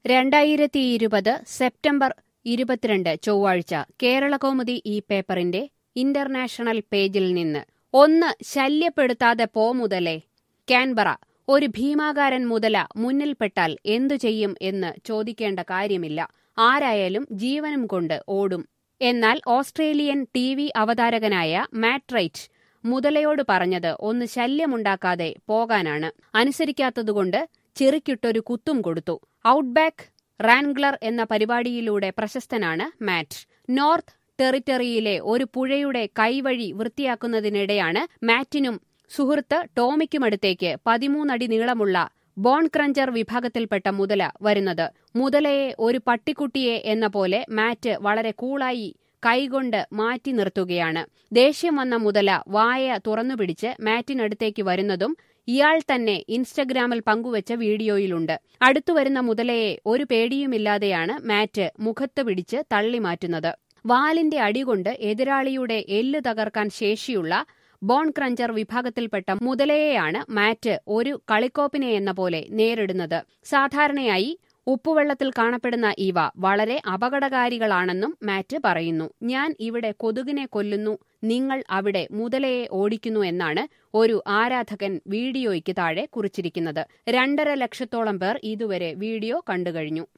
രണ്ടായിരത്തി ഇരുപത് സെപ്റ്റംബർ ഇരുപത്തിരണ്ട് ചൊവ്വാഴ്ച കേരളകൗമുദി ഈ പേപ്പറിന്റെ ഇന്റർനാഷണൽ പേജിൽ നിന്ന് ഒന്ന് ശല്യപ്പെടുത്താതെ പോ മുതലേ കാൻബറ ഒരു ഭീമാകാരൻ മുതല മുന്നിൽപ്പെട്ടാൽ എന്തു ചെയ്യും എന്ന് ചോദിക്കേണ്ട കാര്യമില്ല ആരായാലും ജീവനും കൊണ്ട് ഓടും എന്നാൽ ഓസ്ട്രേലിയൻ ടി വി അവതാരകനായ മാട്രൈറ്റ് മുതലയോട് പറഞ്ഞത് ഒന്ന് ശല്യമുണ്ടാക്കാതെ പോകാനാണ് അനുസരിക്കാത്തതുകൊണ്ട് ചിറിക്കിട്ടൊരു കുത്തും കൊടുത്തു ഔട്ട്ബാക്ക് റാൻഗ്ലർ എന്ന പരിപാടിയിലൂടെ പ്രശസ്തനാണ് മാറ്റ് നോർത്ത് ടെറിറ്ററിയിലെ ഒരു പുഴയുടെ കൈവഴി വൃത്തിയാക്കുന്നതിനിടെയാണ് മാറ്റിനും സുഹൃത്ത് ടോമിക്കുമടുത്തേക്ക് പതിമൂന്നടി നീളമുള്ള ബോൺ ക്രഞ്ചർ വിഭാഗത്തിൽപ്പെട്ട മുതല വരുന്നത് മുതലയെ ഒരു പട്ടിക്കുട്ടിയെ എന്ന പോലെ മാറ്റ് വളരെ കൂളായി കൈകൊണ്ട് മാറ്റി നിർത്തുകയാണ് ദേഷ്യം വന്ന മുതല വായ തുറന്നുപിടിച്ച് മാറ്റിനടുത്തേക്ക് വരുന്നതും ഇയാൾ തന്നെ ഇൻസ്റ്റഗ്രാമിൽ പങ്കുവച്ച വീഡിയോയിലുണ്ട് അടുത്തുവരുന്ന മുതലയെ ഒരു പേടിയുമില്ലാതെയാണ് മാറ്റ് മുഖത്ത് പിടിച്ച് തള്ളി മാറ്റുന്നത് വാലിന്റെ അടികൊണ്ട് എതിരാളിയുടെ എല്ല് തകർക്കാൻ ശേഷിയുള്ള ബോൺ ക്രഞ്ചർ വിഭാഗത്തിൽപ്പെട്ട മുതലയെയാണ് മാറ്റ് ഒരു കളിക്കോപ്പിനെ എന്ന പോലെ നേരിടുന്നത് സാധാരണയായി ഉപ്പുവെള്ളത്തിൽ കാണപ്പെടുന്ന ഇവ വളരെ അപകടകാരികളാണെന്നും മാറ്റ് പറയുന്നു ഞാൻ ഇവിടെ കൊതുകിനെ കൊല്ലുന്നു നിങ്ങൾ അവിടെ മുതലയെ ഓടിക്കുന്നു എന്നാണ് ഒരു ആരാധകൻ വീഡിയോയ്ക്ക് താഴെ കുറിച്ചിരിക്കുന്നത് രണ്ടര ലക്ഷത്തോളം പേർ ഇതുവരെ വീഡിയോ കണ്ടുകഴിഞ്ഞു